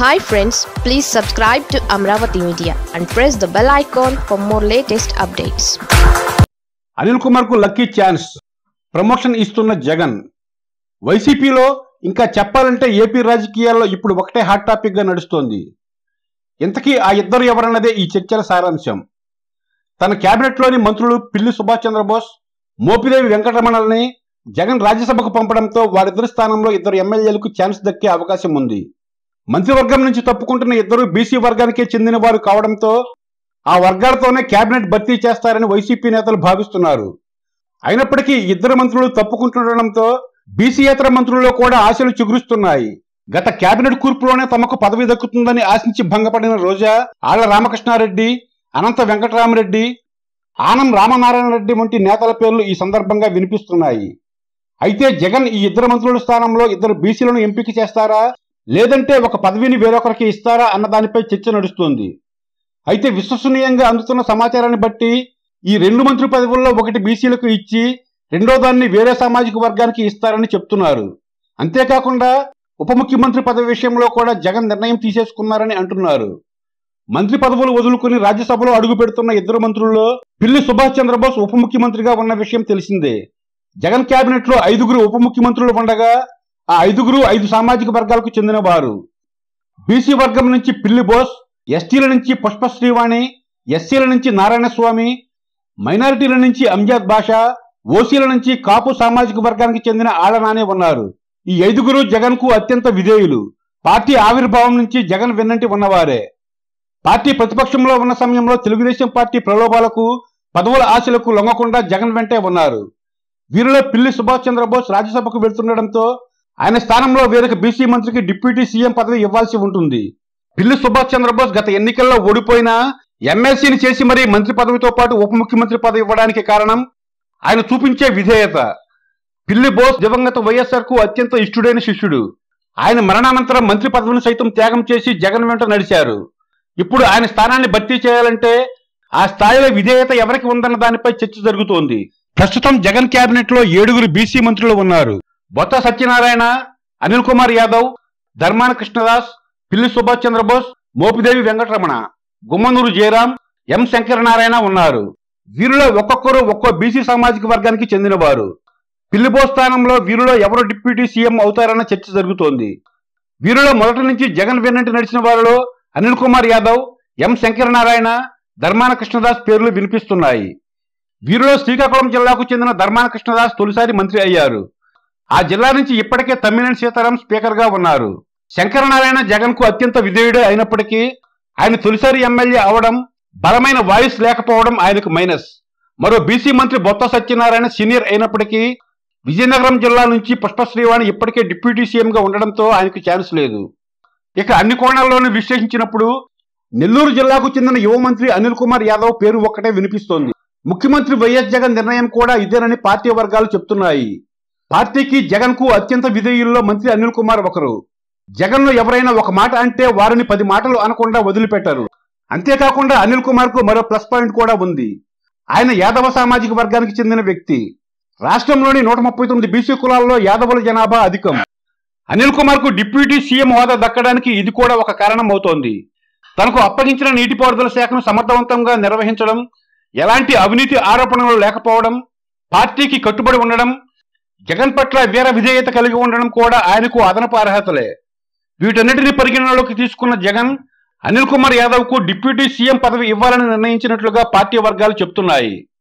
hi friends please subscribe to Amaravati media and press the bell icon for more latest updates Anil Kumar కు lucky chance promotion ఇస్తున్న జగన్ వైసీపీలో ఇంకా చెప్పాలంటే AP రాజకీయాల్లో ఇప్పుడు ఒకటే హాట్ టాపిక్ గా నడుస్తోంది ఇంతకీ ఆ ఇద్దరు ఎవరన్నదే ఈ చర్చల సారాంశం తన కేబినెట్లోని మంత్రులు పిల్లి సుభాష్ చంద్రబోస్ మోపిదేవి వెంకటరమణల్ని జగన్ రాజ్యసభకు పంపడంతో వారిద్దరి స్థానంలో ఇద్దరు ఎమ్మెల్యేలకు ఛాన్స్ దక్కే అవకాశం ఉంది మంత్రివర్గం నుంచి తప్పుకుంటున్న ఇద్దరు బీసీ వర్గానికే చెందిన వారు కావడంతో ఆ వర్గాలతోనే కేబినెట్ భర్తీ చేస్తారని వైసీపీ నేతలు భావిస్తున్నారు అయినప్పటికీ ఇద్దరు మంత్రులు తప్పుకుంటుండటంతో బీసీయేతర మంత్రుల్లో కూడా ఆశలు చిగురుస్తున్నాయి గత కేబినెట్ కూర్పులోనే తమకు పదవి దక్కుతుందని ఆశించి భంగపడిన రోజా ఆళ్ల రామకృష్ణారెడ్డి అనంత వెంకటరామరెడ్డి ఆనం రామనారాయణ రెడ్డి వంటి నేతల పేర్లు ఈ సందర్భంగా వినిపిస్తున్నాయి అయితే జగన్ ఈ ఇద్దరు మంత్రుల స్థానంలో ఇద్దరు బీసీలను ఎంపిక చేస్తారా లేదంటే ఒక పదవిని వేరొకరికి ఇస్తారా అన్న దానిపై చర్చ నడుస్తోంది అయితే విశ్వసనీయంగా అందుతున్న సమాచారాన్ని బట్టి ఈ రెండు మంత్రి పదవుల్లో ఒకటి బీసీలకు ఇచ్చి రెండో దాన్ని వేరే సామాజిక వర్గానికి ఇస్తారని చెప్తున్నారు అంతేకాకుండా ఉప ముఖ్యమంత్రి పదవి విషయంలో కూడా జగన్ నిర్ణయం తీసేసుకున్నారని అంటున్నారు మంత్రి పదవులు వదులుకుని రాజ్యసభలో అడుగు పెడుతున్న ఇద్దరు మంత్రుల్లో పిల్లి సుభాష్ చంద్రబోస్ ఉప ముఖ్యమంత్రిగా ఉన్న విషయం తెలిసిందే జగన్ కేబినెట్ లో ఐదుగురు ఉప ముఖ్యమంత్రులు ఉండగా ఆ ఐదుగురు ఐదు సామాజిక వర్గాలకు చెందిన వారు బీసీ వర్గం నుంచి పిల్లి బోస్ ఎస్టీల నుంచి పుష్ప శ్రీవాణి ఎస్సీల నుంచి నారాయణస్వామి మైనారిటీల నుంచి అంజాద్ బాషా ఓసీల నుంచి కాపు సామాజిక వర్గానికి చెందిన ఆళ్లనానే ఉన్నారు ఈ ఐదుగురు జగన్ కు అత్యంత విధేయులు పార్టీ ఆవిర్భావం నుంచి జగన్ వెన్నంటి ఉన్నవారే పార్టీ ప్రతిపక్షంలో ఉన్న సమయంలో తెలుగుదేశం పార్టీ ప్రలోభాలకు పదవుల ఆశలకు లొంగకుండా జగన్ వెంటే ఉన్నారు వీరిలో పిల్లి సుభాష్ చంద్రబోస్ రాజ్యసభకు వెళ్తుండటంతో ఆయన స్థానంలో వేరొక బీసీ మంత్రికి డిప్యూటీ సీఎం పదవి ఇవ్వాల్సి ఉంటుంది పిల్లి సుభాష్ చంద్రబోస్ గత ఎన్నికల్లో ఓడిపోయినా ఎమ్మెల్సీని చేసి మరీ మంత్రి పదవితో పాటు ఉప ముఖ్యమంత్రి పదవి ఇవ్వడానికి కారణం ఆయన చూపించే విధేయత పిల్లి బోస్ దివంగత వైఎస్ఆర్ కు అత్యంత ఇష్టుడైన శిష్యుడు ఆయన మరణానంతరం మంత్రి పదవిని సైతం త్యాగం చేసి జగన్ వెంట నడిచారు ఇప్పుడు ఆయన స్థానాన్ని భర్తీ చేయాలంటే ఆ స్థాయిలో విధేయత ఎవరికి ఉందన్న దానిపై చర్చ జరుగుతోంది ప్రస్తుతం జగన్ కేబినెట్ లో ఏడుగురు బీసీ మంత్రులు ఉన్నారు బొత్స సత్యనారాయణ అనిల్ కుమార్ యాదవ్ ధర్మాన కృష్ణదాస్ పిల్లి సుభాష్ చంద్రబోస్ మోపిదేవి వెంకటరమణ గుమ్మనూరు జయరాం ఎం శంకరనారాయణ ఉన్నారు వీరిలో ఒక్కొక్కరు ఒక్కో బీసీ సామాజిక వర్గానికి చెందినవారు పిల్లిబో స్థానంలో వీరిలో ఎవరు డిప్యూటీ సీఎం అవుతారన్న చర్చ జరుగుతోంది వీరిలో మొదటి నుంచి జగన్ వెన్నంటి నడిచిన వారిలో అనిల్ కుమార్ యాదవ్ ఎం శంకరనారాయణ ధర్మాన కృష్ణదాస్ పేర్లు వినిపిస్తున్నాయి వీరిలో శ్రీకాకుళం జిల్లాకు చెందిన ధర్మాన కృష్ణదాస్ తొలిసారి మంత్రి అయ్యారు ఆ జిల్లా నుంచి ఇప్పటికే తమ్మినేని సీతారాం స్పీకర్ గా ఉన్నారు శంకరనారాయణ జగన్ కు అత్యంత విధేయుడే అయినప్పటికీ ఆయన తొలిసారి ఎమ్మెల్యే అవడం బలమైన వాయిస్ లేకపోవడం ఆయనకు మైనస్ మరో బీసీ మంత్రి బొత్స సత్యనారాయణ సీనియర్ అయినప్పటికీ విజయనగరం జిల్లా నుంచి పుష్పశ్రీవాణి ఇప్పటికే డిప్యూటీ సీఎం గా ఉండడంతో ఆయనకు ఛాన్స్ లేదు ఇక అన్ని కోణాల్లోనూ విశ్లేషించినప్పుడు నెల్లూరు జిల్లాకు చెందిన యువ మంత్రి అనిల్ కుమార్ యాదవ్ పేరు ఒక్కటే వినిపిస్తోంది ముఖ్యమంత్రి వైఎస్ జగన్ నిర్ణయం కూడా ఇదేనని పార్టీ వర్గాలు చెప్తున్నాయి పార్టీకి జగన్ కు అత్యంత విధేయుల్లో మంత్రి అనిల్ కుమార్ ఒకరు జగన్ ఎవరైనా ఒక మాట అంటే వారిని పది మాటలు అనకుండా వదిలిపెట్టారు అంతేకాకుండా అనిల్ కుమార్ కు మరో ప్లస్ పాయింట్ కూడా ఉంది ఆయన యాదవ సామాజిక వర్గానికి చెందిన వ్యక్తి రాష్ట్రంలోని నూట ముప్పై తొమ్మిది బీసీ కులాల్లో యాదవుల జనాభా అధికం అనిల్ కుమార్ కు డిప్యూటీ సీఎం హోదా దక్కడానికి ఇది కూడా ఒక కారణం అవుతోంది తనకు అప్పగించిన నీటిపారుదల శాఖను సమర్థవంతంగా నిర్వహించడం ఎలాంటి అవినీతి ఆరోపణలు లేకపోవడం పార్టీకి కట్టుబడి ఉండడం జగన్ పట్ల వీర విధేయత కలిగి ఉండడం కూడా ఆయనకు అదనపు అర్హతలే వీటన్నిటిని పరిగణనలోకి తీసుకున్న జగన్ అనిల్ కుమార్ యాదవ్ కు డిప్యూటీ సీఎం పదవి ఇవ్వాలని నిర్ణయించినట్లుగా పార్టీ వర్గాలు చెప్తున్నాయి